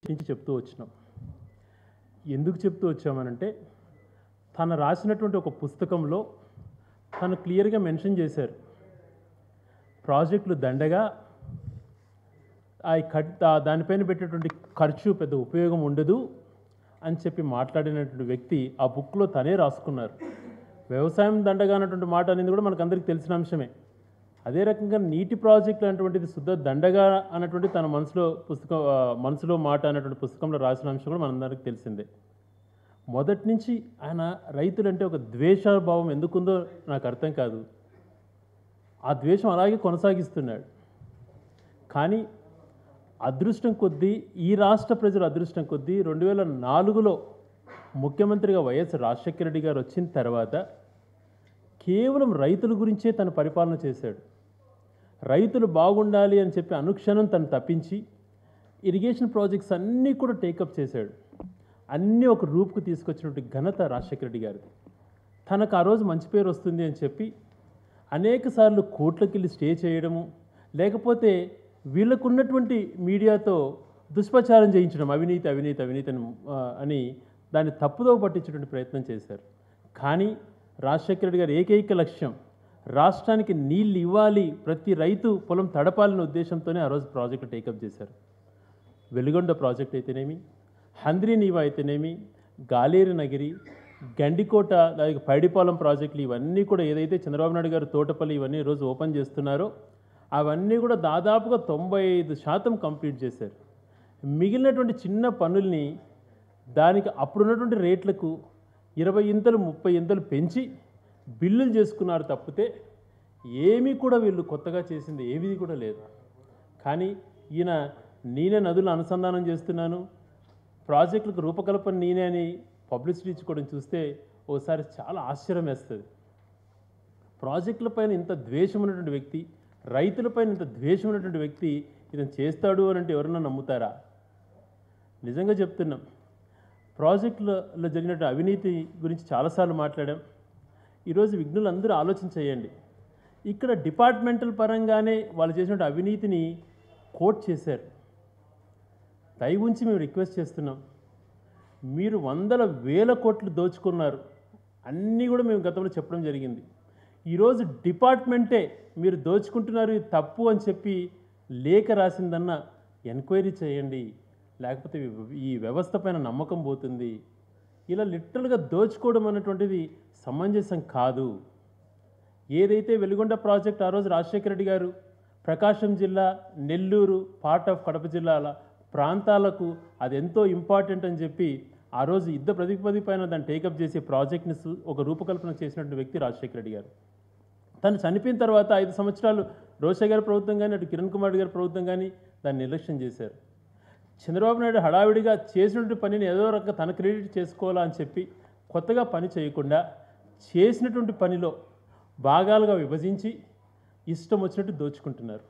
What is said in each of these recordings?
నుంచి చెప్తూ వచ్చినాం ఎందుకు చెప్తూ వచ్చామనంటే తను రాసినటువంటి ఒక పుస్తకంలో తను క్లియర్గా మెన్షన్ చేశారు ప్రాజెక్టులు దండగా ఆ కట్ ఆ దానిపైన పెట్టేటువంటి ఖర్చు పెద్ద ఉపయోగం ఉండదు అని చెప్పి మాట్లాడినటువంటి వ్యక్తి ఆ బుక్లో తనే రాసుకున్నారు వ్యవసాయం దండగా అన్నటువంటి మాట అనేది కూడా మనకు అందరికీ తెలిసిన అంశమే అదే రకంగా నీటి ప్రాజెక్టులు అనేటువంటిది శుద్ధ దండగా అన్నటువంటి తన మనసులో పుస్తకం ఆ, మనసులో మాట అన్నటువంటి పుస్తకంలో రాసిన అంశం కూడా మనందరికీ తెలిసిందే మొదటి నుంచి ఆయన రైతులంటే ఒక ద్వేషభావం ఎందుకుందో నాకు అర్థం కాదు ఆ ద్వేషం అలాగే కొనసాగిస్తున్నాడు కానీ అదృష్టం కొద్దీ ఈ రాష్ట్ర ప్రజల అదృష్టం కొద్దీ రెండు వేల నాలుగులో ముఖ్యమంత్రిగా వైఎస్ రాజశేఖర రెడ్డి గారు వచ్చిన తర్వాత కేవలం రైతుల గురించే తను పరిపాలన చేశాడు రైతులు బాగుండాలి అని చెప్పి అనుక్షణం తను తప్పించి ఇరిగేషన్ ప్రాజెక్ట్స్ అన్నీ కూడా టేకప్ చేశాడు అన్నీ ఒక రూపుకు తీసుకొచ్చినటువంటి ఘనత రాజశేఖర రెడ్డి గారిది తనకు ఆ రోజు మంచి పేరు వస్తుంది అని చెప్పి అనేక సార్లు కోర్టులకు వెళ్ళి స్టే చేయడము లేకపోతే వీళ్ళకున్నటువంటి మీడియాతో దుష్ప్రచారం చేయించడం అవినీతి అవినీతి అవినీతి అని ఆ, అని దాన్ని తప్పుదో పట్టించేటువంటి ప్రయత్నం చేశారు కానీ రాజశేఖర రెడ్డి గారి ఏకైక లక్ష్యం రాష్ట్రానికి నీళ్ళు ఇవ్వాలి ప్రతి రైతు పొలం తడపాలనే ఉద్దేశంతోనే ఆ రోజు ప్రాజెక్టు టేకప్ చేశారు వెలుగొండ ప్రాజెక్ట్ అయితేనేమి హంద్రీ నీవా అయితేనేమి గాలేరు నగిరి గండికోట అలాగే పైడిపాలెం ప్రాజెక్టులు ఇవన్నీ కూడా ఏదైతే చంద్రబాబు నాయుడు గారు తోటపల్లి ఇవన్నీ ఈ రోజు ఓపెన్ చేస్తున్నారో అవన్నీ కూడా దాదాపుగా తొంభై ఐదు శాతం కంప్లీట్ చేశారు మిగిలినటువంటి చిన్న పనుల్ని దానికి అప్పుడున్నటువంటి రేట్లకు ఇరవై ఇంతలు ముప్పై ఇంతలు పెంచి బిల్లులు చేసుకున్నారు తప్పితే ఏమీ కూడా వీళ్ళు కొత్తగా చేసింది ఏమీ కూడా లేదు కానీ ఈయన నేనే నదులను అనుసంధానం చేస్తున్నాను ప్రాజెక్టులకు రూపకల్పన నేనే అని పబ్లిసిటీ ఇచ్చుకోవడం చూస్తే ఓసారి చాలా ఆశ్చర్యం వేస్తుంది ప్రాజెక్టులపైన ఇంత ద్వేషం ఉన్నటువంటి వ్యక్తి రైతులపైన ఇంత ద్వేషం ఉన్నటువంటి వ్యక్తి ఇతను చేస్తాడు అని అంటే ఎవరన్నా నమ్ముతారా నిజంగా చెప్తున్నాం ప్రాజెక్టులలో జరిగినటువంటి అవినీతి గురించి చాలాసార్లు మాట్లాడాం ఈరోజు విఘ్నులు అందరూ ఆలోచన చేయండి ఇక్కడ డిపార్ట్మెంటల్ పరంగానే వాళ్ళు చేసినటువంటి అవినీతిని కోట్ చేశారు దయ ఉంచి మేము రిక్వెస్ట్ చేస్తున్నాం మీరు వందల వేల కోట్లు దోచుకున్నారు అన్నీ కూడా మేము గతంలో చెప్పడం జరిగింది ఈరోజు డిపార్ట్మెంటే మీరు దోచుకుంటున్నారు ఇది తప్పు అని చెప్పి లేఖ రాసిందన్న ఎంక్వైరీ చేయండి లేకపోతే ఈ- ఈ వ్యవస్థ పైన నమ్మకం పోతుంది ఇలా లిటరల్గా దోచుకోవడం అన్నటువంటిది సమంజసం కాదు ఏదైతే వెలుగొండ ప్రాజెక్ట్ ఆ రోజు రాజశేఖర రెడ్డి గారు ప్రకాశం జిల్లా నెల్లూరు పార్ట్ ఆఫ్ కడప జిల్లాల ప్రాంతాలకు అది ఎంతో ఇంపార్టెంట్ అని చెప్పి ఆ రోజు యుద్ధ ప్రతిపది పైన దాన్ని టేకప్ చేసి ప్రాజెక్ట్ని సు- ఒక రూపకల్పన చేసినటువంటి వ్యక్తి రాజశేఖర రెడ్డి గారు తను చనిపోయిన తర్వాత ఐదు సంవత్సరాలు రోషయ్య గారి ప్రభుత్వం కానీ అటు కిరణ్ కుమార్ గారి ప్రభుత్వం కానీ దాన్ని నిర్లక్ష్యం చేశారు చంద్రబాబు నాయుడు హడావిడిగా చేసినటువంటి పనిని ఏదో రకంగా తన క్రెడిట్ చేసుకోవాలా అని చెప్పి కొత్తగా పని చేయకుండా చేసినటువంటి పనిలో భాగాలుగా విభజించి ఇష్టం వచ్చినట్టు దోచుకుంటున్నారు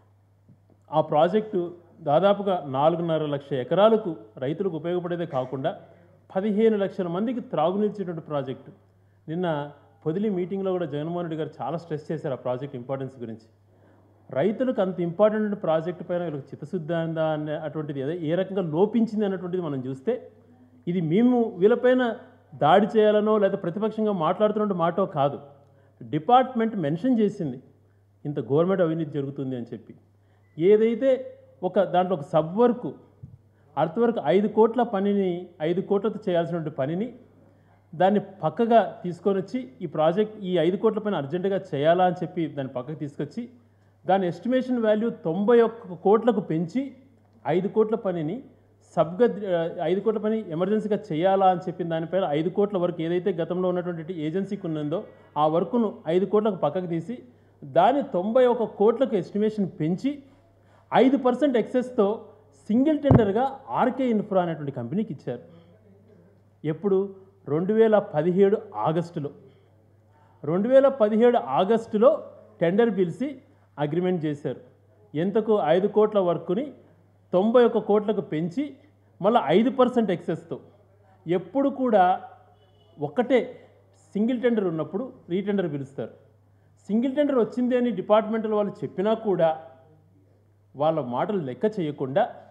ఆ ప్రాజెక్టు దాదాపుగా నాలుగున్నర లక్ష ఎకరాలకు రైతులకు ఉపయోగపడేదే కాకుండా పదిహేను లక్షల మందికి త్రాగునీర్చేటువంటి ప్రాజెక్టు నిన్న పొదిలి మీటింగ్లో కూడా జగన్మోహన్ రెడ్డి గారు చాలా స్ట్రెస్ చేశారు ఆ ప్రాజెక్ట్ ఇంపార్టెన్స్ గురించి రైతులకు అంత ఇంపార్టెంట్ ప్రాజెక్టు పైన వీళ్ళకి చిత్తశుద్ధి ఉందా అనే అటువంటిది ఏదో ఏ రకంగా లోపించింది అన్నటువంటిది మనం చూస్తే ఇది మేము వీళ్ళపైన దాడి చేయాలనో లేదా ప్రతిపక్షంగా మాట్లాడుతున్న మాటో కాదు డిపార్ట్మెంట్ మెన్షన్ చేసింది ఇంత గవర్నమెంట్ అవినీతి జరుగుతుంది అని చెప్పి ఏదైతే ఒక దాంట్లో ఒక సబ్ వర్క్ అర్త్ వర్క్ ఐదు కోట్ల పనిని ఐదు కోట్లతో చేయాల్సినటువంటి పనిని దాన్ని పక్కగా తీసుకొని వచ్చి ఈ ప్రాజెక్ట్ ఈ ఐదు కోట్ల పైన అర్జెంటుగా చేయాలా అని చెప్పి దాన్ని పక్కకు తీసుకొచ్చి దాని ఎస్టిమేషన్ వాల్యూ తొంభై ఒక్క కోట్లకు పెంచి ఐదు కోట్ల పనిని సబ్గా ఆ, ఐదు కోట్ల పని ఎమర్జెన్సీగా చేయాలా అని చెప్పిన దానిపైన ఐదు కోట్ల వరకు ఏదైతే గతంలో ఉన్నటువంటి ఏజెన్సీకి ఉన్నదో ఆ వర్కును ఐదు కోట్లకు పక్కకు తీసి దాని తొంభై ఒక్క కోట్లకు ఎస్టిమేషన్ పెంచి ఐదు పర్సెంట్ ఎక్సెస్తో సింగిల్ టెండర్గా ఆర్కే ఇన్ఫ్రా అనేటువంటి కంపెనీకి ఇచ్చారు ఎప్పుడు రెండు వేల పదిహేడు ఆగస్టులో రెండు వేల పదిహేడు ఆగస్టులో టెండర్ పిలిచి అగ్రిమెంట్ చేశారు ఎంతకు ఐదు కోట్ల వర్క్ని తొంభై ఒక్క కోట్లకు పెంచి మళ్ళీ ఐదు పర్సెంట్ ఎక్సెస్తో ఎప్పుడు కూడా ఒకటే సింగిల్ టెండర్ ఉన్నప్పుడు రీటెండర్ పిలుస్తారు సింగిల్ టెండర్ వచ్చింది అని డిపార్ట్మెంటల్ వాళ్ళు చెప్పినా కూడా వాళ్ళ మాటలు లెక్క చేయకుండా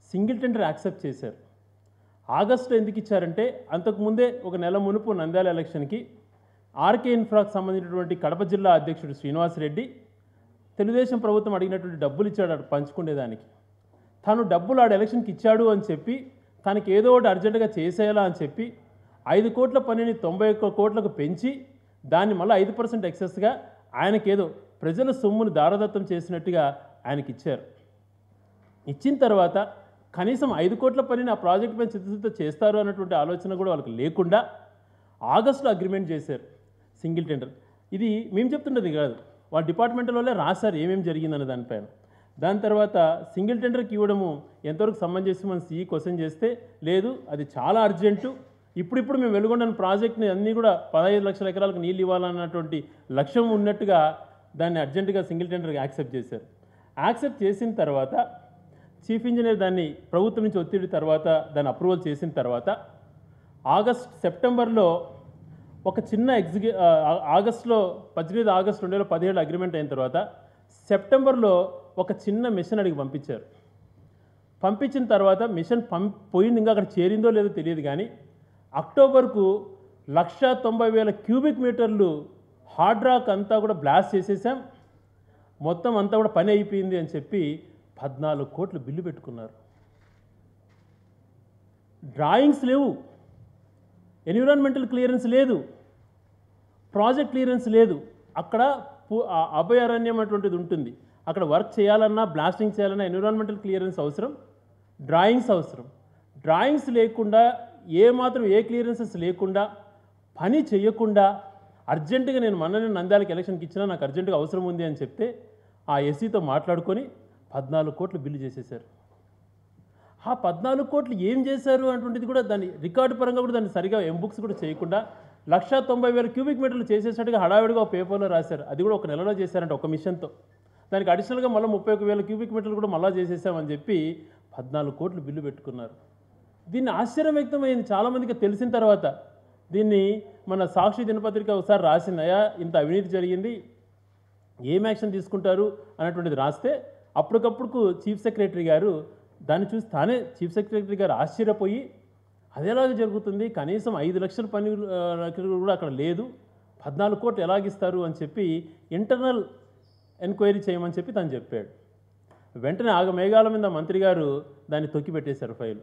సింగిల్ టెండర్ యాక్సెప్ట్ చేశారు ఆగస్టులో ఎందుకు ఇచ్చారంటే అంతకుముందే ఒక నెల మునుపు నంద్యాల ఎలక్షన్కి ఆర్కే ఇన్ఫ్రాకు సంబంధించినటువంటి కడప జిల్లా అధ్యక్షుడు శ్రీనివాసరెడ్డి తెలుగుదేశం ప్రభుత్వం అడిగినటువంటి డబ్బులు ఇచ్చాడు ఆడు పంచుకునేదానికి తను డబ్బులు ఆడు ఎలక్షన్కి ఇచ్చాడు అని చెప్పి తనకి ఏదో ఒకటి అర్జెంటుగా చేసేయాలా అని చెప్పి ఐదు కోట్ల పనిని తొంభై ఒక్క కోట్లకు పెంచి దాన్ని మళ్ళీ ఐదు పర్సెంట్ ఎక్సెస్గా ఆయనకేదో ప్రజల సొమ్మును దారదత్తం చేసినట్టుగా ఆయనకి ఇచ్చారు ఇచ్చిన తర్వాత కనీసం ఐదు కోట్ల పనిని ఆ ప్రాజెక్ట్ పైన చిత్తశుద్ధితో చేస్తారు అన్నటువంటి ఆలోచన కూడా వాళ్ళకి లేకుండా ఆగస్టులో అగ్రిమెంట్ చేశారు సింగిల్ టెండర్ ఇది మేము చెప్తున్నది కాదు వాళ్ళ డిపార్ట్మెంట్లోనే రాశారు ఏమేమి జరిగిందన్న దానిపైన దాని తర్వాత సింగిల్ టెండర్కి ఇవ్వడము ఎంతవరకు సమంజసం అని సీఈ క్వశ్చన్ చేస్తే లేదు అది చాలా అర్జెంటు ఇప్పుడిప్పుడు మేము వెలుగొండని ప్రాజెక్ట్ని అన్నీ కూడా పదహైదు లక్షల ఎకరాలకు నీళ్ళు ఇవ్వాలన్నటువంటి లక్ష్యం ఉన్నట్టుగా దాన్ని అర్జెంటుగా సింగిల్ టెండర్కి యాక్సెప్ట్ చేశారు యాక్సెప్ట్ చేసిన తర్వాత చీఫ్ ఇంజనీర్ దాన్ని ప్రభుత్వం నుంచి ఒత్తిడి తర్వాత దాన్ని అప్రూవల్ చేసిన తర్వాత ఆగస్ట్ సెప్టెంబర్లో ఒక చిన్న ఎగ్జిక్యూ ఆ- ఆగస్టులో పద్దెనిమిది ఆగస్ట్ రెండు వేల పదిహేడు అగ్రిమెంట్ అయిన తర్వాత సెప్టెంబర్లో ఒక చిన్న మిషన్ అడిగి పంపించారు పంపించిన తర్వాత మిషన్ పం పోయింది ఇంకా అక్కడ చేరిందో లేదో తెలియదు కానీ అక్టోబర్కు లక్ష తొంభై వేల క్యూబిక్ మీటర్లు హార్డ్ రాక్ అంతా కూడా బ్లాస్ట్ చేసేసాం మొత్తం అంతా కూడా పని అయిపోయింది అని చెప్పి పద్నాలుగు కోట్లు బిల్లు పెట్టుకున్నారు డ్రాయింగ్స్ లేవు ఎన్విరాన్మెంటల్ క్లియరెన్స్ లేదు ప్రాజెక్ట్ క్లియరెన్స్ లేదు అక్కడ పు- ఆ అభయారణ్యం అటువంటిది ఉంటుంది అక్కడ వర్క్ చేయాలన్నా బ్లాస్టింగ్ చేయాలన్నా ఎన్విరాన్మెంటల్ క్లియరెన్స్ అవసరం డ్రాయింగ్స్ అవసరం డ్రాయింగ్స్ లేకుండా ఏ మాత్రం ఏ క్లియరెన్సెస్ లేకుండా పని చేయకుండా అర్జెంటుగా నేను మొన్ననే నంద్యాలకు ఎలక్షన్కి ఇచ్చినా నాకు అర్జెంటుగా అవసరం ఉంది అని చెప్తే ఆ ఎస్సీతో మాట్లాడుకొని పద్నాలుగు కోట్లు బిల్లు చేసేశారు ఆ పద్నాలుగు కోట్లు ఏం చేశారు అటువంటిది కూడా దాన్ని రికార్డు పరంగా కూడా దాన్ని సరిగా ఎంబుక్స్ కూడా చేయకుండా లక్ష తొంభై వేల క్యూబిక్ మీటర్లు చేసేసినట్టుగా హడావిడిగా ఒక పేపర్లో రాశారు అది కూడా ఒక నెలలో చేశారంట ఒక మిషన్తో దానికి అడిషనల్గా మళ్ళీ ముప్పై ఒక వేల క్యూబిక్ మీటర్లు కూడా మళ్ళీ చేసేసామని చెప్పి పద్నాలుగు కోట్లు బిల్లు పెట్టుకున్నారు దీన్ని ఆశ్చర్యం వ్యక్తమైంది చాలామందికి తెలిసిన తర్వాత దీన్ని మన సాక్షి దినపత్రిక ఒకసారి రాసిందయా ఇంత అవినీతి జరిగింది ఏం యాక్షన్ తీసుకుంటారు అనేటువంటిది రాస్తే అప్పటికప్పుడు చీఫ్ సెక్రటరీ గారు దాన్ని చూసి తానే చీఫ్ సెక్రటరీ గారు ఆశ్చర్యపోయి అదేలాగా జరుగుతుంది కనీసం ఐదు లక్షల పని ఆ, లక్షలు కూడా అక్కడ లేదు పద్నాలుగు కోట్లు ఎలాగిస్తారు అని చెప్పి ఇంటర్నల్ ఎంక్వైరీ చేయమని చెప్పి తను చెప్పాడు వెంటనే ఆగ మేఘాల మీద మంత్రి గారు దాన్ని తొక్కి పెట్టేశారు ఫైల్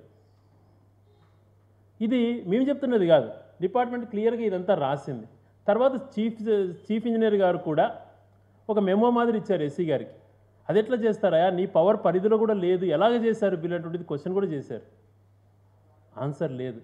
ఇది మేము చెప్తున్నది కాదు డిపార్ట్మెంట్ క్లియర్గా ఇదంతా రాసింది తర్వాత చీఫ్ చీఫ్ ఇంజనీర్ గారు కూడా ఒక మెమో మాదిరి ఇచ్చారు ఎస్సీ గారికి అది ఎట్లా చేస్తారా నీ పవర్ పరిధిలో కూడా లేదు ఎలాగ చేశారు బిల్ అటువంటిది క్వశ్చన్ కూడా చేశారు ఆన్సర్ లేదు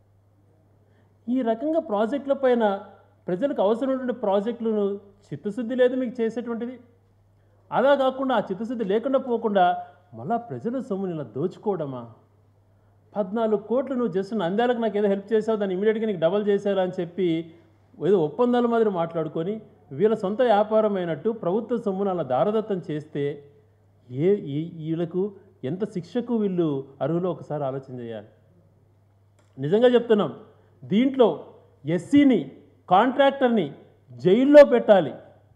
ఈ రకంగా ప్రాజెక్టుల పైన ప్రజలకు అవసరమైనటువంటి ప్రాజెక్టులను చిత్తశుద్ధి లేదు మీకు చేసేటువంటిది అలా కాకుండా ఆ చిత్తశుద్ధి లేకుండా పోకుండా మళ్ళా ప్రజల సొమ్ముని ఇలా దోచుకోవడమా పద్నాలుగు కోట్లు నువ్వు జస్ట్ నంద్యాలకు నాకు ఏదో హెల్ప్ చేసావు దాన్ని ఇమీడియట్గా నీకు డబల్ చేశారా అని చెప్పి ఏదో ఒప్పందాల మాదిరి మాట్లాడుకొని వీళ్ళ సొంత వ్యాపారం అయినట్టు ప్రభుత్వ సొమ్మును అలా దారదత్తం చేస్తే ఏ ఈ- వీళ్ళకు ఎంత శిక్షకు వీళ్ళు అర్హులో ఒకసారి ఆలోచన చేయాలి నిజంగా చెప్తున్నాం దీంట్లో ఎస్సీని కాంట్రాక్టర్ని జైల్లో పెట్టాలి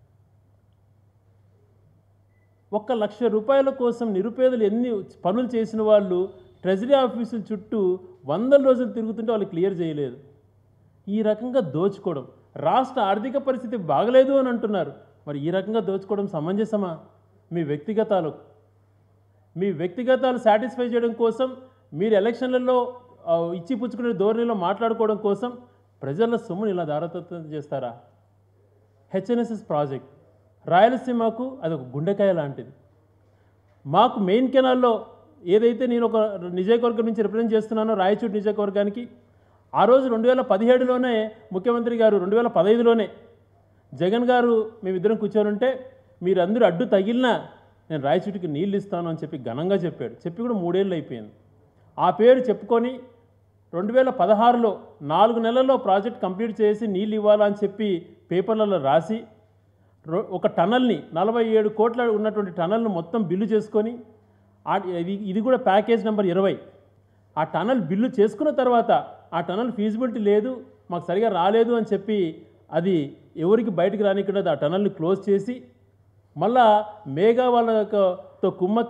ఒక్క లక్ష రూపాయల కోసం నిరుపేదలు ఎన్ని పనులు చేసిన వాళ్ళు ట్రెజరీ ఆఫీసుల చుట్టూ వందల రోజులు తిరుగుతుంటే వాళ్ళు క్లియర్ చేయలేదు ఈ రకంగా దోచుకోవడం రాష్ట్ర ఆర్థిక పరిస్థితి బాగలేదు అని అంటున్నారు మరి ఈ రకంగా దోచుకోవడం సమంజసమా మీ వ్యక్తిగతాలు మీ వ్యక్తిగతాలు సాటిస్ఫై చేయడం కోసం మీరు ఎలక్షన్లలో ఆ, ఇచ్చి పుచ్చుకునే ధోరణిలో మాట్లాడుకోవడం కోసం ప్రజల సొమ్ముని ఇలా దారదత్తం చేస్తారా హెచ్ఎన్ఎస్ఎస్ ప్రాజెక్ట్ రాయలసీమకు అది ఒక గుండెకాయ లాంటిది మాకు మెయిన్ కెనాల్లో ఏదైతే నేను ఒక నియోజకవర్గం నుంచి రిప్రజెంట్ చేస్తున్నానో రాయచూటి నియోజకవర్గానికి ఆ రోజు రెండు వేల పదిహేడులోనే ముఖ్యమంత్రి గారు రెండు వేల పదహైదులోనే జగన్ గారు మేమిద్దరం కూర్చోనుంటే మీరందరూ అడ్డు తగిలినా నేను రాయచూటికి నీళ్ళు ఇస్తాను అని చెప్పి ఘనంగా చెప్పాడు చెప్పి కూడా మూడేళ్ళు అయిపోయింది ఆ పేరు చెప్పుకొని రెండు వేల పదహారులో నాలుగు నెలల్లో ప్రాజెక్ట్ కంప్లీట్ చేసి నీళ్ళు ఇవ్వాలని చెప్పి పేపర్లలో రాసి రో- ఒక టనల్ని నలభై ఏడు కోట్ల ఉన్నటువంటి టనల్ను మొత్తం బిల్లు చేసుకొని ఆ ఇది ఇది కూడా ప్యాకేజ్ నెంబర్ ఇరవై ఆ టనల్ బిల్లు చేసుకున్న తర్వాత ఆ టనల్ ఫీజిబిలిటీ లేదు మాకు సరిగా రాలేదు అని చెప్పి అది ఎవరికి బయటికి రానికుండా ఆ టనల్ని క్లోజ్ చేసి మళ్ళా మేఘా వాళ్ళతో కుమ్మక్కై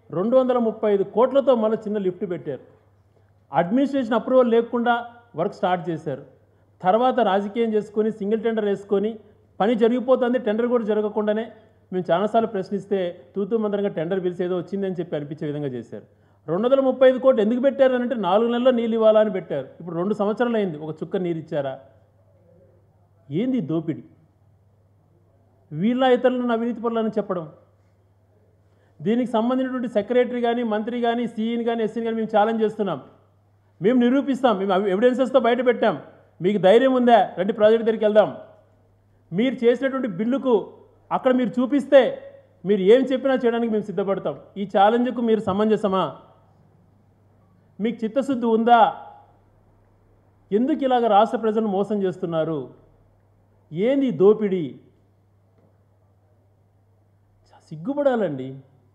రెండు వందల ముప్పై ఐదు కోట్లతో మళ్ళీ చిన్న లిఫ్ట్ పెట్టారు అడ్మినిస్ట్రేషన్ అప్రూవల్ లేకుండా వర్క్ స్టార్ట్ చేశారు తర్వాత రాజకీయం చేసుకొని సింగిల్ టెండర్ వేసుకొని పని జరిగిపోతుంది టెండర్ కూడా జరగకుండానే మేము చాలాసార్లు ప్రశ్నిస్తే తూతూ మంత్రంగా టెండర్ పిలిచి ఏదో వచ్చిందని చెప్పి అనిపించే విధంగా చేశారు రెండు వందల ముప్పై ఐదు కోట్లు ఎందుకు పెట్టారు అని అంటే నాలుగు నెలల్లో నీళ్ళు ఇవ్వాలా అని పెట్టారు ఇప్పుడు రెండు సంవత్సరాలు అయింది ఒక చుక్క నీరు ఇచ్చారా ఏంది ఈ దోపిడి వీళ్ళ ఇతరులను అవినీతి పనులని చెప్పడం దీనికి సంబంధించినటువంటి సెక్రటరీ కానీ మంత్రి కానీ సీఈని కానీ ఎస్సీని కానీ మేము ఛాలెంజ్ చేస్తున్నాం మేము నిరూపిస్తాం మేము అవి- ఎవిడెన్సెస్తో బయట పెట్టాం మీకు ధైర్యం ఉందా రండి ప్రాజెక్ట్ దగ్గరికి వెళ్దాం మీరు చేసినటువంటి బిల్లుకు అక్కడ మీరు చూపిస్తే మీరు ఏం చెప్పినా చేయడానికి మేము సిద్ధపడతాం ఈ ఛాలెంజ్కు మీరు సమంజసమా మీకు చిత్తశుద్ధి ఉందా ఎందుకు ఇలాగ రాష్ట్ర ప్రజలను మోసం చేస్తున్నారు ఏంది ఈ దోపిడీ సిగ్గుపడాలండి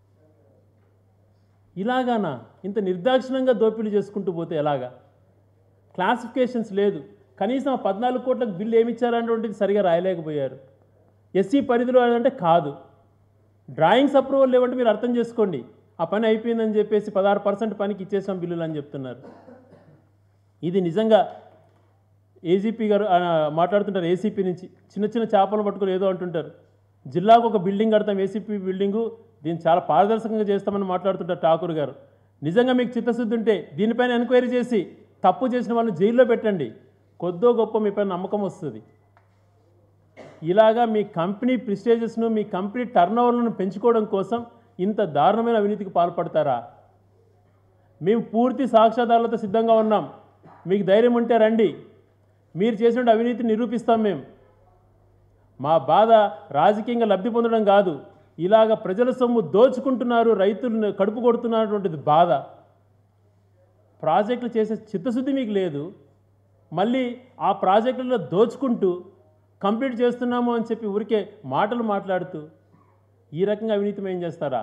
ఇలాగానా ఇంత నిర్దాక్షిణంగా దోపిడీ చేసుకుంటూ పోతే ఎలాగా క్లాసిఫికేషన్స్ లేదు కనీసం ఆ పద్నాలుగు కోట్లకు బిల్లు ఏమి ఇచ్చారనేటువంటిది సరిగా రాయలేకపోయారు ఎస్సీ పరిధిలో అంటే కాదు డ్రాయింగ్స్ అప్రూవల్ లేవంటే మీరు అర్థం చేసుకోండి ఆ పని అయిపోయిందని చెప్పేసి పదహారు పర్సెంట్ పనికి ఇచ్చేసాం బిల్లులు అని చెప్తున్నారు ఇది నిజంగా ఏజీపీ గారు ఆ, మాట్లాడుతుంటారు ఏసీపీ నుంచి చిన్న చిన్న చేపలు పట్టుకుని ఏదో అంటుంటారు జిల్లాకు ఒక బిల్డింగ్ కడతాం ఏసీపీ బిల్డింగు దీన్ని చాలా పారదర్శకంగా చేస్తామని మాట్లాడుతుంటారు ఠాకూర్ గారు నిజంగా మీకు చిత్తశుద్ధి ఉంటే దీనిపైన ఎంక్వైరీ చేసి తప్పు చేసిన వాళ్ళని జైల్లో పెట్టండి కొద్దో గొప్ప మీపైన నమ్మకం వస్తుంది ఇలాగా మీ కంపెనీ ప్రిస్టేజెస్ను మీ కంపెనీ టర్న్ ఓవర్లను పెంచుకోవడం కోసం ఇంత దారుణమైన అవినీతికి పాల్పడతారా మేము పూర్తి సాక్ష్యాధారాలతో సిద్ధంగా ఉన్నాం మీకు ధైర్యం ఉంటే రండి మీరు చేసిన అవినీతిని నిరూపిస్తాం మేము మా బాధ రాజకీయంగా లబ్ధి పొందడం కాదు ఇలాగ ప్రజల సొమ్ము దోచుకుంటున్నారు రైతులను కడుపు కొడుతున్నటువంటిది బాధ ప్రాజెక్టులు చేసే చిత్తశుద్ధి మీకు లేదు మళ్ళీ ఆ ప్రాజెక్టులలో దోచుకుంటూ కంప్లీట్ చేస్తున్నాము అని చెప్పి ఊరికే మాటలు మాట్లాడుతూ ఈ రకంగా అవినీతిమయం చేస్తారా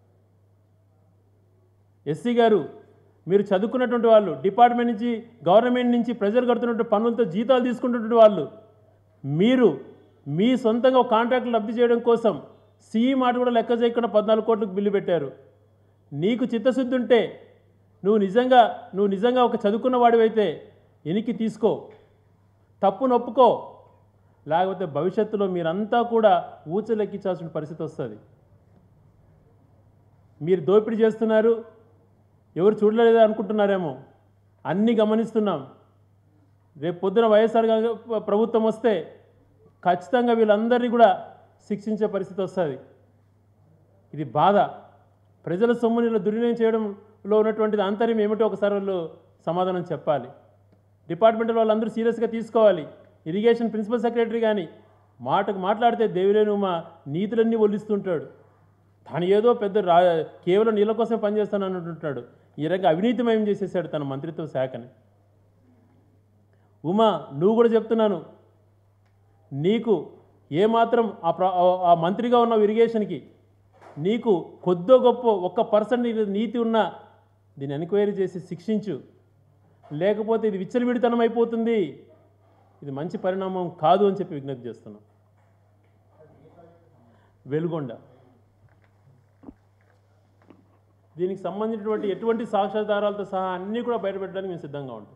ఎస్సీ గారు మీరు చదువుకున్నటువంటి వాళ్ళు డిపార్ట్మెంట్ నుంచి గవర్నమెంట్ నుంచి ప్రజలు కడుతున్నటువంటి పన్నులతో జీతాలు తీసుకుంటున్నటువంటి వాళ్ళు మీరు మీ సొంతంగా ఒక కాంట్రాక్ట్ లబ్ధి చేయడం కోసం సిఈ మాట కూడా లెక్క చేయకుండా పద్నాలుగు కోట్లకు బిల్లు పెట్టారు నీకు చిత్తశుద్ధి ఉంటే నువ్వు నిజంగా నువ్వు నిజంగా ఒక చదువుకున్న వాడివైతే ఎనికి తీసుకో తప్పు నొప్పుకో లేకపోతే భవిష్యత్తులో మీరంతా కూడా ఊచలెక్కించాల్సిన పరిస్థితి వస్తుంది మీరు దోపిడీ చేస్తున్నారు ఎవరు చూడలేదు అనుకుంటున్నారేమో అన్నీ గమనిస్తున్నాం రేపు పొద్దున వైఎస్ఆర్ గా- ప్రభుత్వం వస్తే ఖచ్చితంగా వీళ్ళందరినీ కూడా శిక్షించే పరిస్థితి వస్తుంది ఇది బాధ ప్రజల సొమ్ముని ఇలా దుర్వినియోగం చేయడంలో ఉన్నటువంటిది ఆంతర్యం ఏమిటో ఒకసారి వాళ్ళు సమాధానం చెప్పాలి డిపార్ట్మెంట్ వాళ్ళందరూ సీరియస్గా తీసుకోవాలి ఇరిగేషన్ ప్రిన్సిపల్ సెక్రటరీ కానీ మాటకు మాట్లాడితే దేవిలేను మా నీతులన్నీ ఒల్లిస్తుంటాడు తాను ఏదో పెద్ద రా కేవలం నీళ్ళ కోసం పనిచేస్తాను అంటుంటాడు ఈ రకంగా అవినీతిమయం చేసేసాడు తన మంత్రిత్వ శాఖని ఉమా నువ్వు కూడా చెప్తున్నాను నీకు ఏమాత్రం ఆ ప్ర ఆ- ఆ మంత్రిగా ఉన్న ఇరిగేషన్కి నీకు కొద్దో గొప్ప ఒక్క పర్సెంట్ నీతి ఉన్నా దీన్ని ఎంక్వైరీ చేసి శిక్షించు లేకపోతే ఇది విచ్చలవిడితనం అయిపోతుంది ఇది మంచి పరిణామం కాదు అని చెప్పి విజ్ఞప్తి చేస్తున్నాం వెలుగొండ దీనికి సంబంధించినటువంటి ఎటువంటి సాక్ష్యాధారాలతో సహా అన్నీ కూడా బయటపెట్టడానికి మేము సిద్ధంగా ఉంటాం